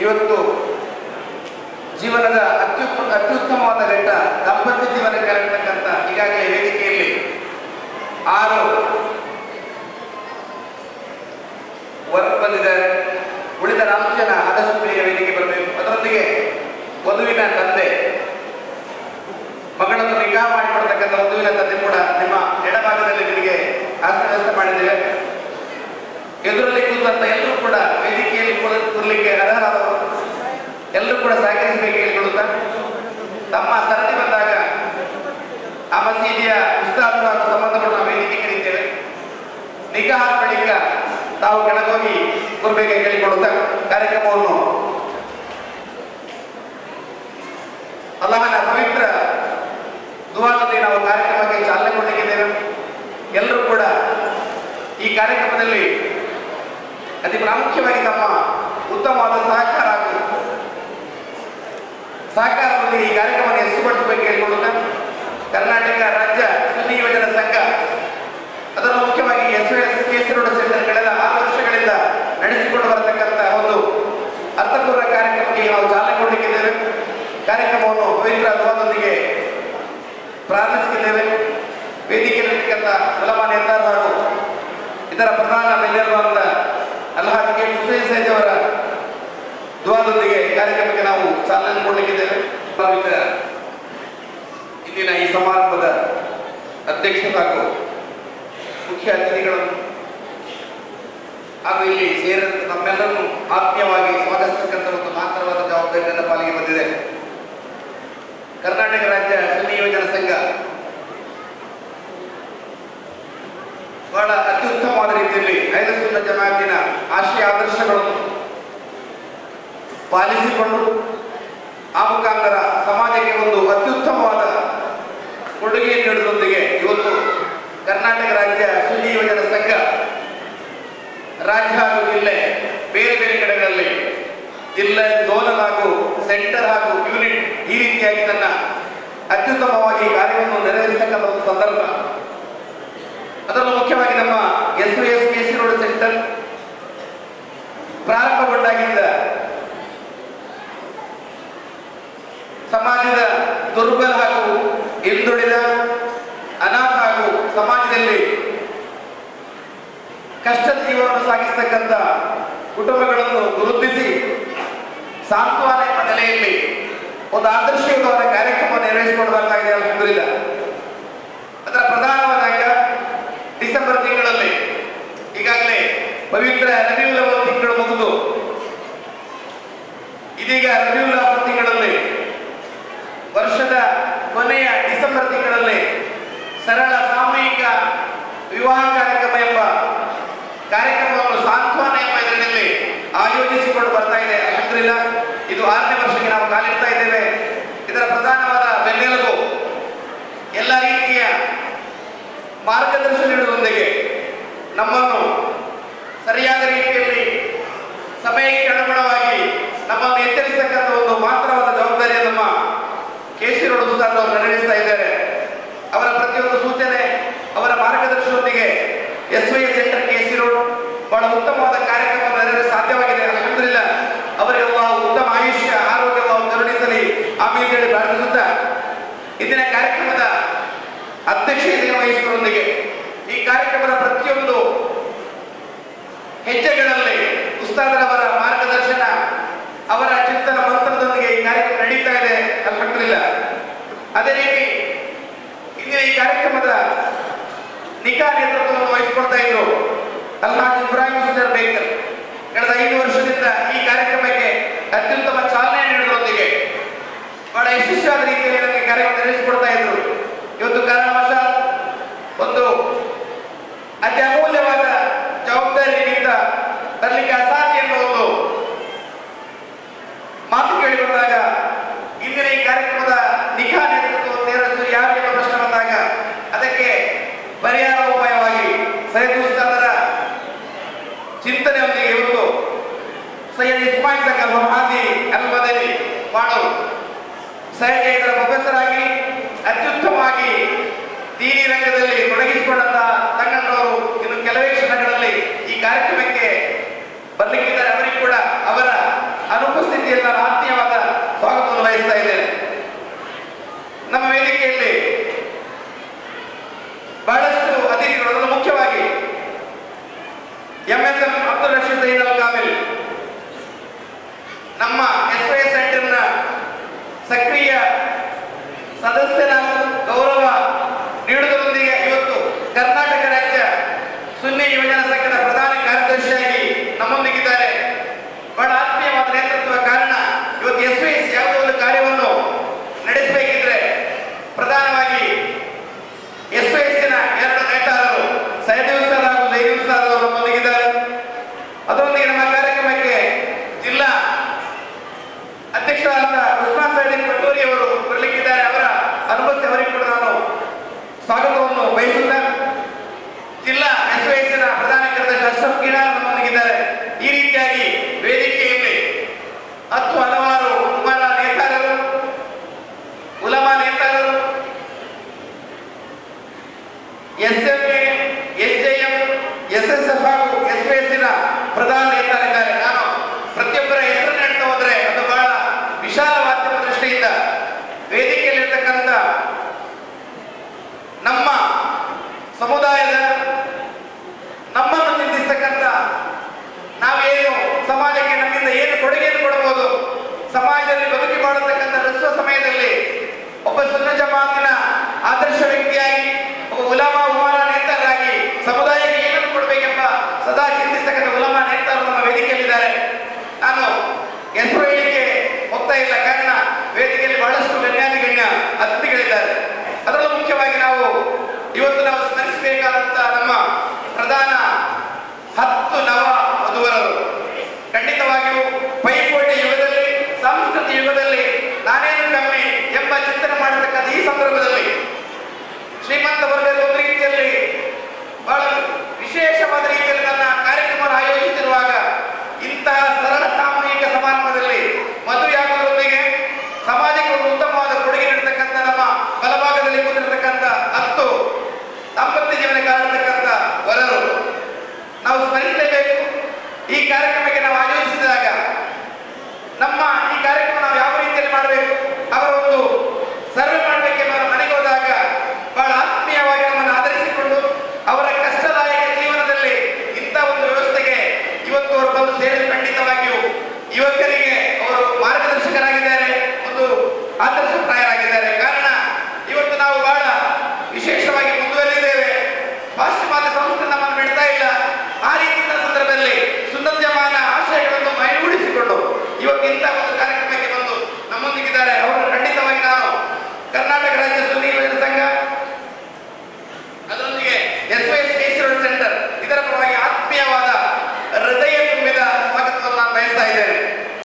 ಇವತ್ತು ಜೀವನದ ಅತ್ಯುತ್ತ ಅತ್ಯುತ್ತಮವಾದ ಘಟ್ಟ ದಾಂಪತ್ಯ ಜೀವನಕ್ಕೆ ಆಗಿರ್ತಕ್ಕಂಥ ಈಗಾಗಲೇ ವೇದಿಕೆಯಲ್ಲಿ ಆರು ವರ್ಕ್ ಬಂದಿದ್ದಾರೆ ಉಳಿದ ನಾಲ್ಕು ಜನ ಆದಷ್ಟು ಬೇಗ ವೇದಿಕೆ ಬರಬೇಕು ಅದರೊಂದಿಗೆ ವಧುವಿನ ತಂದೆ ಮಗಳನ್ನು ನಿಗಾ ಮಾಡಿಕೊಡ್ತಕ್ಕಂಥ ವಧುವಿನ ತಂದೆ ಕೂಡ ನಿಮ್ಮ ಎಡಭಾಗದಲ್ಲಿ ನಿಮಗೆ ಆಸನ ವ್ಯವಸ್ಥೆ ಮಾಡಿದ್ದೇವೆ ಎದುರಲ್ಲಿ ಕೂತಂತ ಎಲ್ಲರೂ ಕೂಡ ವೇದಿಕೆಯಲ್ಲಿ ಕೂರ- ಕೂರ್ಲಿಕ್ಕೆ ಅರ್ಹರಾದವರು ಎಲ್ಲರೂ ಕೂಡ ಸಹಕರಿಸಬೇಕು ಹೇಳಿಕೊಳ್ಳುತ್ತಾ ತಮ್ಮ ಸರದಿ ಬಂದಾಗ ಆ ಮಸೀದಿಯ ಉಸ್ತಾದರು ಹಾಗೂ ಸಂಬಂಧಪಟ್ಟ ನಾವು ವೇದಿಕೆ ಕರೀತೇವೆ ನಿಗಾಹ ಬಳಿಕ ತಾವು ಕೆಳಗೋಗಿ ಕೂರ್ಬೇಕು ಹೇಳಿಕೊಳ್ಳುತ್ತಾ ಕಾರ್ಯಕ್ರಮವನ್ನು ಅಲ್ಲಾಹನ ಪವಿತ್ರ ದುವಾದೊಂದಿಗೆ ನಾವು ಕಾರ್ಯಕ್ರಮಕ್ಕೆ ಚಾಲನೆ ಕೊಡಲಿಕ್ಕಿದ್ದೇವೆ ಎಲ್ಲರೂ ಕೂಡ ಈ ಕಾರ್ಯಕ್ರಮದಲ್ಲಿ ಅತಿ ಪ್ರಾಮುಖ್ಯವಾಗಿ ತಮ್ಮ ಉತ್ತಮವಾದ ಸಹಕಾರ ಹಾಗೂ ಸಹಕಾರದೊಂದಿಗೆ ಈ ಕಾರ್ಯಕ್ರಮವನ್ನು ಯಶಸ್ಸುಪಡಿಸಬೇಕು ಹೇಳಿಕೊಳ್ಳುತ್ತಾ ಕರ್ನಾಟಕ ರಾಜ್ಯ ಸುದ್ದಿ ಯೋಜನಾ ಸಂಘ ಅದರಲ್ಲೂ ಮುಖ್ಯವಾಗಿ ಎಸ್ ಎಸ್ ಕೇಸರೋಡ ಸೆಂಟರ್ ಕಳೆದ ಆರು ವರ್ಷಗಳಿಂದ ನಡೆಸಿಕೊಂಡು ಬರತಕ್ಕಂಥ ಒಂದು ಅರ್ಥಪೂರ್ಣ ಕಾರ್ಯಕ್ರಮಕ್ಕೆ ನಾವು ಚಾಲನೆ ಕೊಡಲಿಕ್ಕಿದ್ದೇವೆ ಕಾರ್ಯಕ್ರಮವನ್ನು ಪವಿತ್ರ ಧ್ವನದೊಂದಿಗೆ ಪ್ರಾರಂಭಿಸುತ್ತಿದ್ದೇವೆ ವೇದಿಕೆಯಲ್ಲಿರ್ತಕ್ಕಂಥ ಉಲಮಾ ನೇತಾರ ಹಾಗೂ ಇದರ ಪ್ರಧಾನ ಬೆನ್ನೆಲುಬಾದ ಅಲ್ಹಾಜ್ ಕೆ ಹುಸೇನ್ ಸೈದ್ ಅವರ ದ್ವಾರದೊಂದಿಗೆ ಕಾರ್ಯಕ್ರಮಕ್ಕೆ ನಾವು ಚಾಲನೆ ಕೊಡಲಿಕ್ಕಿದ್ದೇವೆ ಪವಿತ್ರ ಇಂದಿನ ಈ ಸಮಾರಂಭದ ಅಧ್ಯಕ್ಷರು ಹಾಗೂ ಮುಖ್ಯ ಅತಿಥಿಗಳನ್ನು ಹಾಗೂ ಇಲ್ಲಿ ಸೇರಿದ ನಮ್ಮೆಲ್ಲರನ್ನು ಆತ್ಮೀಯವಾಗಿ ಸ್ವಾಗತಿಸತಕ್ಕಂಥ ಒಂದು ಮಾತ್ರವಾದ ಜವಾಬ್ದಾರಿ ನನ್ನ ಪಾಲಿಗೆ ಬಂದಿದೆ ಕರ್ನಾಟಕ ರಾಜ್ಯ ಸುನ್ನಿ ಯೋಜನಾ ಸಂಘ ಬಹಳ ಅತ್ಯುತ್ತಮವಾದ ರೀತಿಯಲ್ಲಿ ಐದು ಸುನ್ನ ಜಮಾತಿನ ಆಶಯ ಆದರ್ಶಗಳನ್ನು ಪಾಲಿಸಿಕೊಂಡು ಆ ಮುಖಾಂತರ ಸಮಾಜಕ್ಕೆ ಒಂದು ಅತ್ಯುತ್ತಮವಾದ ಕೊಡುಗೆ ನೀಡುವುದರೊಂದಿಗೆ ಇವತ್ತು ಕರ್ನಾಟಕ ರಾಜ್ಯ ಸುನ್ನಿ ಯೋಜನಾ ಸಂಘ ರಾಜ್ಯ ಹಾಗೂ ಜಿಲ್ಲೆ ಬೇರೆ ಬೇರೆ ಕಡೆಗಳಲ್ಲಿ ಜಿಲ್ಲೆ ಝೋನಲ್ ಹಾಗೂ ಸೆಂಟರ್ ಹಾಗೂ ಯೂನಿಟ್ ಈ ರೀತಿಯಾಗಿ ತನ್ನ ಅತ್ಯುತ್ತಮವಾಗಿ ಕಾರ್ಯವನ್ನು ನೆರವೇರಿಸತಕ್ಕಂಥ ಒಂದು ಸಂದರ್ಭ ಅದರಲ್ಲೂ ಮುಖ್ಯವಾಗಿ ನಮ್ಮ S S K C road centre ಪ್ರಾರಂಭಗೊಂಡಾಗಿಂದ ಸಮಾಜದ ದುರ್ಬಲ ಹಾಗೂ ಹಿಂದುಳಿದ ಅನಾಥ ಹಾಗೂ ಸಮಾಜದಲ್ಲಿ ಕಷ್ಟದ ಜೀವನವನ್ನು ಸಾಗಿಸತಕ್ಕಂಥ ಕುಟುಂಬಗಳನ್ನು ಗುರುತಿಸಿ ಸಾಂತ್ವನ ಎಂಬ ನೆಲೆಯಲ್ಲಿ ಒಂದು ಆದರ್ಶಯುತವಾದ ಕಾರ್ಯಕ್ರಮ ನಿರ್ವಹಿಸಿಕೊಂಡು ಬರ್ತಾ ಇದೆ ಅಲ್ಹಮ್ದುಲಿಲ್ಲ ಅದರ ಪ್ರಧಾನವಾದ ಅಂಗ ಡಿಸೆಂಬರ್ ತಿಂಗಳಲ್ಲಿ ಈಗಾಗಲೇ ಪವಿತ್ರ ರಬಿಯುಲ್ ಅವಲ್ ತಿಂಗಳು ಮುಗಿದು ಇದೀಗ ರಬಿಯುಲ್ ಅವಲ್ ತಿಂಗಳಲ್ಲಿ ವರ್ಷದ ಕೊನೆಯ ಡಿಸೆಂಬರ್ ತಿಂಗಳಲ್ಲಿ ಸರಳ ಸಾಮೂಹಿಕ ವಿವಾಹ ಕಾರ್ಯಕ್ರಮ ಎಂಬ ಕಾರ್ಯಕ್ರಮವನ್ನು ಸಾಂತ್ವನ ಎಂಬ ಇದರಲ್ಲಿ ಆಯೋಜಿಸಿಕೊಂಡು ಬರ್ತಾ ಇದೆ ಅಲ್ಹಮ್ದುಲಿಲ್ಲ ಇದು ಆರನೇ ವರ್ಷಕ್ಕೆ ನಾವು ಕಾಲಿಡ್ತಾ ಇದ್ದೇವೆ ಇದರ ಪ್ರಧಾನವಾದ ಬೆನ್ನೆಲುಬು ಎಲ್ಲ ರೀತಿಯ ಮಾರ್ಗದರ್ಶನ ನೀಡುವುದರೊಂದಿಗೆ ನಮ್ಮನ್ನು ಸರಿಯಾದ ರೀತಿಯಲ್ಲಿ ಸಮಯಕ್ಕೆ ಅನುಗುಣವಾಗಿ ನಮ್ಮನ್ನು ಎಚ್ಚರಿಸತಕ್ಕಂಥ ಒಂದು ಮಾತ್ರವಾದ ಜವಾಬ್ದಾರಿಯ ನಮ್ಮ ಕೇಶಿರೋಡ್ ಉಸ್ತಾದ್ ಅವರು ನಿರ್ವಹಿಸ್ತಾ ಇದ್ದಾರೆ ಅವರ ಪ್ರತಿಯೊಂದು ಸೂಚನೆ ಅವರ ಮಾರ್ಗದರ್ಶನದೊಂದಿಗೆ S Y centre KC road ಬಹಳ ಉತ್ತಮವಾದ ಕಾರ್ಯಕ್ರಮ ನೆರವೇರಿಸಲು ಸಾಧ್ಯವಾಗಿದೆ ಅಲ್ಹಮ್ದುಲಿಲ್ಲ ಅವರಿಗೆ ಅಲ್ಲಾಹು ಉತ್ತಮ ಆಯುಷ್ಯ ಆರೋಗ್ಯ ಅಲ್ಲಾಹು ಕರುಣಿಸಲಿ ಆಮೀನ್ ಹೇಳಿ ಪ್ರಾರ್ಥಿಸುತ್ತಾ ಇಂದಿನ ಕಾರ್ಯಕ್ರಮದ ಅಧ್ಯಕ್ಷತೆಯನ್ನು ವಹಿಸುವುದರೊಂದಿಗೆ ಈ ಕಾರ್ಯಕ್ರಮದ ಪ್ರತಿಯೊಂದು ಹೆಜ್ಜೆಗಳಲ್ಲಿ ಉಸ್ತಾದರವರ ಮಾರ್ಗದರ್ಶನ ಅವರ ಚಿಂತನ ಮಂತ್ರದೊಂದಿಗೆ ಈ ಕಾರ್ಯಕ್ರಮ ನಡೀತಾ ಇದೆ ಅಲ್ಹಮ್ದುಲಿಲ್ಲ ಅದೇ ರೀತಿ ಇಂದಿನ ಈ ಕಾರ್ಯಕ್ರಮದ ನಿಕಾ ನೇತೃತ್ವವನ್ನು ವಹಿಸಿಕೊಳ್ತಾ ಇದ್ರು ಅಲ್ಹಾಜ್ ಇಬ್ರಾಹಿಂ ಸುಂದರ್ ಬೇಕರ್ ಕಳೆದ ಐದು ವರ್ಷದಿಂದ ಈ ಕಾರ್ಯಕ್ರಮಕ್ಕೆ ಅತ್ಯುತ್ತಮ ಚಾಲನೆ ನೀಡುವುದರೊಂದಿಗೆ ಬಹಳ ಯಶಸ್ವಿಯಾದ ರೀತಿಯಲ್ಲಿ ನಮಗೆ ಕಾರ್ಯಕ್ರಮ ನಿರ್ವಹಿಸಿಕೊಡ್ತಾ ಇದ್ರು ಇವತ್ತು ಕಾರಣವಶಾತ್ ಒಂದು ಅತಿ ಅಮೂಲ್ಯವಾದ ಜವಾಬ್ದಾರಿ ನಿಮಿತ್ತ ತರಲಿಕ್ಕೆ ಅಸಾಧ್ಯ ಎಂಬ ಒಂದು ಮಾತು ಕೇಳಿ ಬಂದಾಗ ಇಂದಿನ ಈ ಕಾರ್ಯಕ್ರಮದ ನಿಖಾ ನೇತೃತ್ವವನ್ನು ನೇರಿಸಲು ಯಾರು ಎಂಬ ಪ್ರಶ್ನೆ ಬಂದಾಗ ಅದಕ್ಕೆ ಪರಿಹಾರ ಉಪಾಯವಾಗಿ ಸೈಯದ್ ಉಸ್ತಾದರ ಚಿಂತನೆಯೊಂದಿಗೆ ಇವತ್ತು ಸೈಯದ್ ಇಸ್ಮಾಯಿಲ್ ಸಕಲ್ ಮಹಾದಿ ಅಲ್ ಮದನಿ ಮಾಡಲು ಸೈಯದ್ ಇದರ ಪ್ರೊಫೆಸರ್ ಆಗಿ ಅತ್ಯುತ್ತಮವಾಗಿ ದೀನಿ ರಂಗದಲ್ಲಿ ತೊಡಗಿಸಿಕೊಂಡಂತ ತಂಗಣ್ಣವರು ಇನ್ನು ಕೆಲವೇ ಕ್ಷಣಗಳಲ್ಲಿ ಈ ಕಾರ್ಯಕ್ರಮಕ್ಕೆ ಬರ್ಲಿಕ್ಕಿದ್ದಾರೆ ಅವರಿಗೆ ಕೂಡ ಅವರ ಅನುಪಸ್ಥಿತಿ ಅಧ್ಯಕ್ಷ ಜೈನಲ್ ಕಾಮಿಲ್ ನಮ್ಮ ಎಸ್ ವೈ ಸೆಂಟರ್ನ ಸಕ್ರಿಯ ಸದಸ್ಯರ ಗೌರವ ನೀಡುವುದರೊಂದಿಗೆ ಇವತ್ತು ಕರ್ನಾಟಕ ರಾಜ್ಯ ಸುನ್ನಿ ಯುವಜನ ಸಂಘದ ಪ್ರಧಾನ ಕಾರ್ಯದರ್ಶಿಯಾಗಿ ನಮ್ಮೊಂದಿಗಿದ್ದಾರೆ ಬಹಳ ಆತ್ಮೀಯವಾದ ನೇತೃತ್ವ ಕಾರಣ ಇವತ್ತು ಎಸ್ ವೈ ಯಾವುದೋ ಒಂದು ಕಾರ್ಯವನ್ನು ನಡೆಸಬೇಕಿದ್ರೆ ಪ್ರಧಾನವಾಗಿ ಎಸ್ ವೈ ಎರಡು ನೇತಾರರು ಸೈದೇವ್ ಸರ್ ಹಾಗೂ ಜೈದೇವ್ ಸರ್ ಅವರು ನಮ್ಮೊಂದಿಗಿದ್ದಾರೆ ಅದರೊಂದಿಗೆ ನಮ್ಮ ಕಾರ್ಯಕ್ರಮಕ್ಕೆ ಜಿಲ್ಲಾ ಅಧ್ಯಕ್ಷರಾದ ಉಸ್ಮಾನ್ ಸೈಡಿನ್ ಪಟೋರಿ ಅವರು ಬರಲಿಕ್ಕಿದ್ದಾರೆ ಅವರ ಅನುಮತಿ ಅವರಿಗೆ ಕೂಡ ನಾನು ಸ್ವಾಗತವನ್ನು ಬಯಸುತ್ತ ಜಿಲ್ಲಾ ಎಸ್ವೈಎಸ್ನ ಪ್ರಧಾನ ಕಾರ್ಯದರ್ಶಿ ಅಶ್ರಫ್ ಕಿಡಾರ್ ನಮ್ಮೊಂದಿಗಿದ್ದಾರೆ ಈ ರೀತಿಯಾಗಿ ವೇದಿಕೆಯಲ್ಲಿ ಹತ್ತು ಹಲವಾರು ಕುಮಾರ ನೇತಾರರು ಉಲಮಾ ನೇತಾರರು ಎಸ್ಎಂಎ ಎಸ್ಜೆಎಂ ಎಸ್ಎಸ್ಎಫ್ ಹಾಗೂ ಎಸ್ಪಿಎಸ್ಸಿನ ಪ್ರಧಾನ ನೇತಾರಿದ್ದಾರೆ ನಾನು ಪ್ರತಿಯೊಬ್ಬರ ಹೆಸರನ್ನು ಹೇಳ್ತಾ ಹೋದ್ರೆ ಅದು ಬಹಳ ವಿಶಾಲವಾದ ದೃಷ್ಟಿಯಿಂದ ವೇದಿಕೆಯಲ್ಲಿರ್ತಕ್ಕಂಥ ನಮ್ಮ ಸಮುದಾಯದ ನಮ್ಮನ್ನು ಚಿಂತಿಸ್ತಕ್ಕಂಥ ನಾವೇನು ಸಮಾಜಕ್ಕೆ ನಮ್ಮಿಂದ ಏನು ಕೊಡುಗೆಯನ್ನು ಕೊಡಬಹುದು ಸಮಾಜದಲ್ಲಿ ಬದುಕಿ ಮಾಡತಕ್ಕಂಥ ರಸ್ವ ಸಮಯದಲ್ಲಿ ಒಬ್ಬ ಸುನ್ನ ಜಮಾತಿನ ಆದರ್ಶ ವ್ಯಕ್ತಿಯಾಗಿ ಒಬ್ಬ ಉಲಮಾ ಉಮಾರ ನೇತಾರರಾಗಿ ಸಮುದಾಯಕ್ಕೆ ಏನನ್ನು ಕೊಡಬೇಕೆಂಬ ಸದಾ ಚಿಂತಿಸ್ತಕ್ಕಂಥ ಉಲಮಾ ನೇತಾರರು ನಮ್ಮ ವೇದಿಕೆಯಲ್ಲಿದ್ದಾರೆ ನಾನು ಹೆಸರು ಹೇಳಿಕೆ ಹೋಗ್ತಾ ಇಲ್ಲ ಕಾರಣ ವೇದಿಕೆಯಲ್ಲಿ ಬಹಳಷ್ಟು ಗಣ್ಯಾತಿ ಗಣ್ಯ ಅತಿಥಿಗಳಿದ್ದಾರೆ ಅದರಲ್ಲೂ ಮುಖ್ಯವಾಗಿ ನಾವು ಇವತ್ತು ನಾವು ಸ್ಮರಿಸಬೇಕಾದಂತ ನಮ್ಮ ಪ್ರಧಾನ ಹತ್ತು ನವ ವಧುವರರು ಖಂಡಿತವಾಗಿಯೂ ಪೈಪೋಟಿ ಯುಗದಲ್ಲಿ ಸಂಸ್ಕೃತಿ ಯುಗದಲ್ಲಿ ನಾನೇನು ಕಮ್ಮಿ ಎಂಬ ಚಿಂತನೆ ಮಾಡತಕ್ಕಂಥ ಈ ಸಂದರ್ಭದಲ್ಲಿ ಶ್ರೀಮಂತ ವರ್ಗದ ಒಂದು ರೀತಿಯಲ್ಲಿ ಬಹಳ ವಿಶೇಷವಾದ ರೀತಿಯಲ್ಲಿ ನನ್ನ ಕಾರ್ಯಕ್ರಮ ಆಯೋಜಿಸಿರುವಾಗ ಇಂತಹ ಸರಳ ಸಾಮೂಹಿಕ ಸಮಾರಂಭದಲ್ಲಿ ಮದುವೆಯಾಗುವುದರೊಂದಿಗೆ ಸಮಾಜಕ್ಕೆ ಒಂದು ಉತ್ತಮವಾದ ಕೊಡುಗೆ ನೀಡತಕ್ಕಂಥ ನಮ್ಮ ಬಲಭಾಗದಲ್ಲಿ ಕೂತಿರತಕ್ಕಂಥ ಹತ್ತು ದಾಂಪತ್ಯ ಜೀವನ ಕಾಣತಕ್ಕಂಥ ವರರು ನಾವು ಸ್ಮರಿಸಲೇಬೇಕು ಈ ಕಾರ್ಯಕ್ರಮ